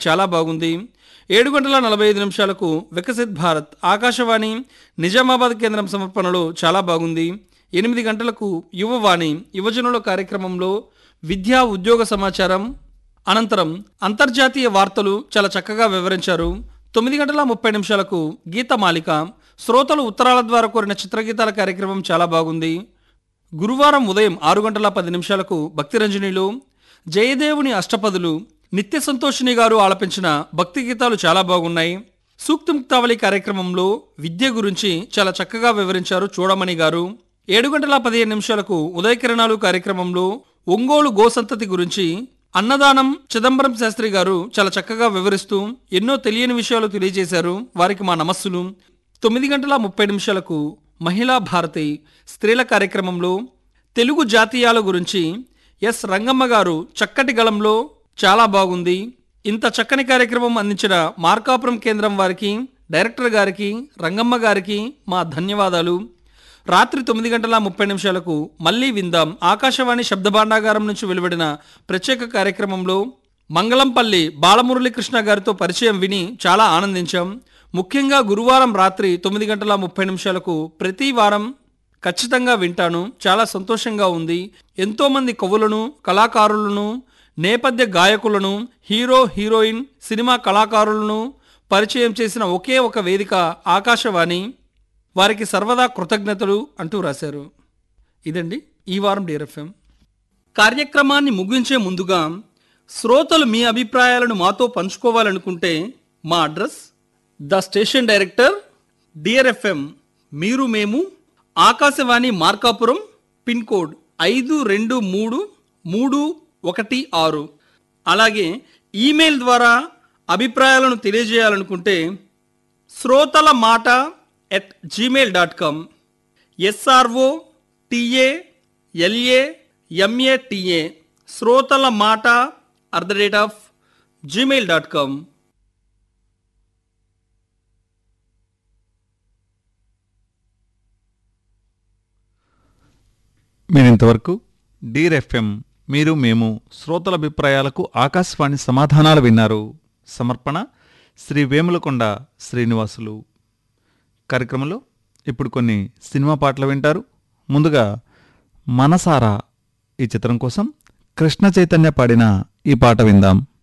చాలా బాగుంది ఏడు గంటల నలభై ఐదు నిమిషాలకు వికసిత్ భారత్ ఆకాశవాణి నిజామాబాద్ కేంద్రం సమర్పణలో చాలా బాగుంది ఎనిమిది గంటలకు యువవాణి యువజనుల కార్యక్రమంలో విద్యా ఉద్యోగ సమాచారం అనంతరం అంతర్జాతీయ వార్తలు చాలా చక్కగా వివరించారు తొమ్మిది గంటల ముప్పై నిమిషాలకు గీతమాలిక శ్రోతలు ఉత్తరాల ద్వారా కోరిన చిత్రగీతాల కార్యక్రమం చాలా బాగుంది గురువారం ఉదయం ఆరు గంటల పది నిమిషాలకు భక్తిరంజనిలో జయదేవుని అష్టపదులు నిత్య సంతోషిని గారు ఆలపించిన భక్తి గీతాలు చాలా బాగున్నాయి సూక్తి ముక్తావళి కార్యక్రమంలో విద్య గురించి చాలా చక్కగా వివరించారు చూడమణి గారు ఏడు గంటల పదిహేను నిమిషాలకు ఉదయకిరణాలు కార్యక్రమంలో ఒంగోలు గోసంతతి గురించి అన్నదానం చిదంబరం శాస్త్రి గారు చాలా చక్కగా వివరిస్తూ ఎన్నో తెలియని విషయాలు తెలియజేశారు వారికి మా నమస్సులు తొమ్మిది గంటల ముప్పై నిమిషాలకు మహిళా భారతి స్త్రీల కార్యక్రమంలో తెలుగు జాతీయాల గురించి ఎస్ రంగమ్మ గారు చక్కటి గళంలో చాలా బాగుంది ఇంత చక్కని కార్యక్రమం అందించిన మార్కాపురం కేంద్రం వారికి డైరెక్టర్ గారికి రంగమ్మ గారికి మా ధన్యవాదాలు రాత్రి తొమ్మిది గంటల ముప్పై నిమిషాలకు మళ్ళీ విందాం ఆకాశవాణి శబ్ద భాండాగారం నుంచి వెలువడిన ప్రత్యేక కార్యక్రమంలో మంగళంపల్లి బాలమురళీకృష్ణ గారితో పరిచయం విని చాలా ఆనందించాం ముఖ్యంగా గురువారం రాత్రి తొమ్మిది గంటల ముప్పై నిమిషాలకు ప్రతి వారం ఖచ్చితంగా వింటాను చాలా సంతోషంగా ఉంది ఎంతోమంది కవులను కళాకారులను నేపథ్య గాయకులను హీరో హీరోయిన్ సినిమా కళాకారులను పరిచయం చేసిన ఒకే ఒక వేదిక ఆకాశవాణి వారికి సర్వదా కృతజ్ఞతలు అంటూ రాశారు ఇదండి ఈ వారం డిఆర్ఎఫ్ఎం కార్యక్రమాన్ని ముగించే ముందుగా శ్రోతలు మీ అభిప్రాయాలను మాతో పంచుకోవాలనుకుంటే మా address the station director DRFM మీరు మేము ఆకాశవాణి మార్కాపురం పిన్ కోడ్ ఐదు రెండు మూడు మూడు ఒకటి ఆరు అలాగే ఈమెయిల్ ద్వారా అభిప్రాయాలను తెలియజేయాలనుకుంటే శ్రోతల మాట at Gmail dot com S R O T A L A M A T A శ్రోతల మాట at the rate of Gmail dot com మీరు ఇంతవరకు డీర్ ఎఫ్ఎం మీరు మేము శ్రోతల అభిప్రాయాలకు ఆకాశవాణి సమాధానాలు విన్నారు సమర్పణ శ్రీ వేములకొండ శ్రీనివాసులు కార్యక్రమంలో ఇప్పుడు కొన్ని సినిమా పాటలు వింటారు ముందుగా మనసారా ఈ చిత్రం కోసం కృష్ణ చైతన్య పాడిన ఈ పాట విందాం